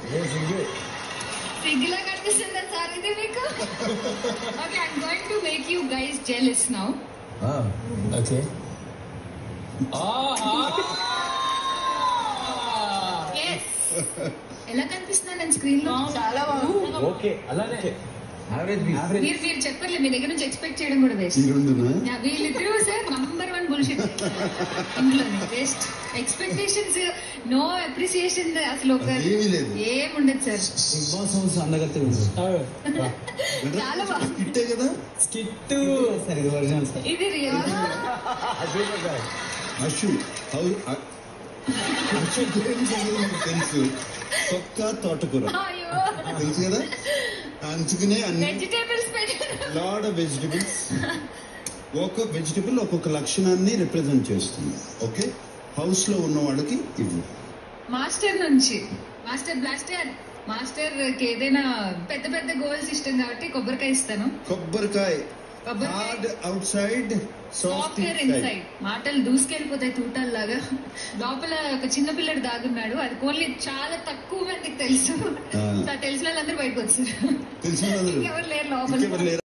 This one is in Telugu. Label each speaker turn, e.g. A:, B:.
A: సిగ్గులా కనిపిస్తుందా సార్ ఇది మీకు okay I'm going to make you guys jealous now
B: okay
A: yes ఎలా కనిపిస్తున్నా నేను స్క్రీన్ లో చాలా బాగుంది
B: ఓకే అలానే యావరేజ్
A: మీరు మీరు చెప్పర్లే మీ దగ్గర నుంచి ఎక్స్పెక్ట్ చేయడం కూడా వేస్ట్
C: ఈ రెండునా
A: వీళ్ళిద్దరూ సార్ నంబర్ వన్ బుల్షిట్ ఇంట్లోనే వేస్ట్ ఎక్స్పెక్టేషన్స్ నో అప్రిసియేషన్ అసలు ఒక
C: ఏమీ లేదు.
A: ఏముండదు సార్
B: బిగ్ బాస్ హౌస్ అందగత్తే
A: చాలా బాగుంది
C: ఇట్టే కదా
B: స్కిట్ సార్ ఇది ఒరిజినల్ సార్
A: ఇది రియల్
C: అశు హౌ అ- అశు ఏం చదివాడో నాకు తెలుసు తొక్క తోటకూర
A: అయ్యో
C: తెలుసు కదా అందుకనే అన్ని
A: వెజిటేబుల్స్ పెట్టారు
C: లాడ్ ఆఫ్ వెజిటబుల్స్ ఒక్కొక్క వెజిటబుల్ ఒక్కొక్క లక్షణాన్ని రిప్రజెంట్ చేస్తుంది ఓకే హౌస్ లో ఉన్న వాళ్ళకి ఇవ్వు
A: మాస్టర్ నుంచి మాస్టర్ బ్లాస్టర్ మాస్టర్ కి ఏదైనా పెద్ద పెద్ద గోల్స్ ఇష్టం కాబట్టి కొబ్బరికాయ ఇస్తాను
C: కొబ్బరికాయ
A: కొబ్బరికాయ.
C: Hard outside soft
A: software inside మాటలు దూసుకెళ్ళిపోతాయి తూటాల్లాగా లోపల ఒక చిన్న పిల్లడు దాగున్నాడు అది ఓన్లీ చాలా తక్కువ మందికి తెలుసు
C: ఆ.
A: సో తెలిసిన వాళ్ళందరూ బయటకు వచ్చారు
C: తెలిసిన వాళ్ళు
A: ఇంకెవరు లేరు లోపల
C: ఇంకెవరు లేరు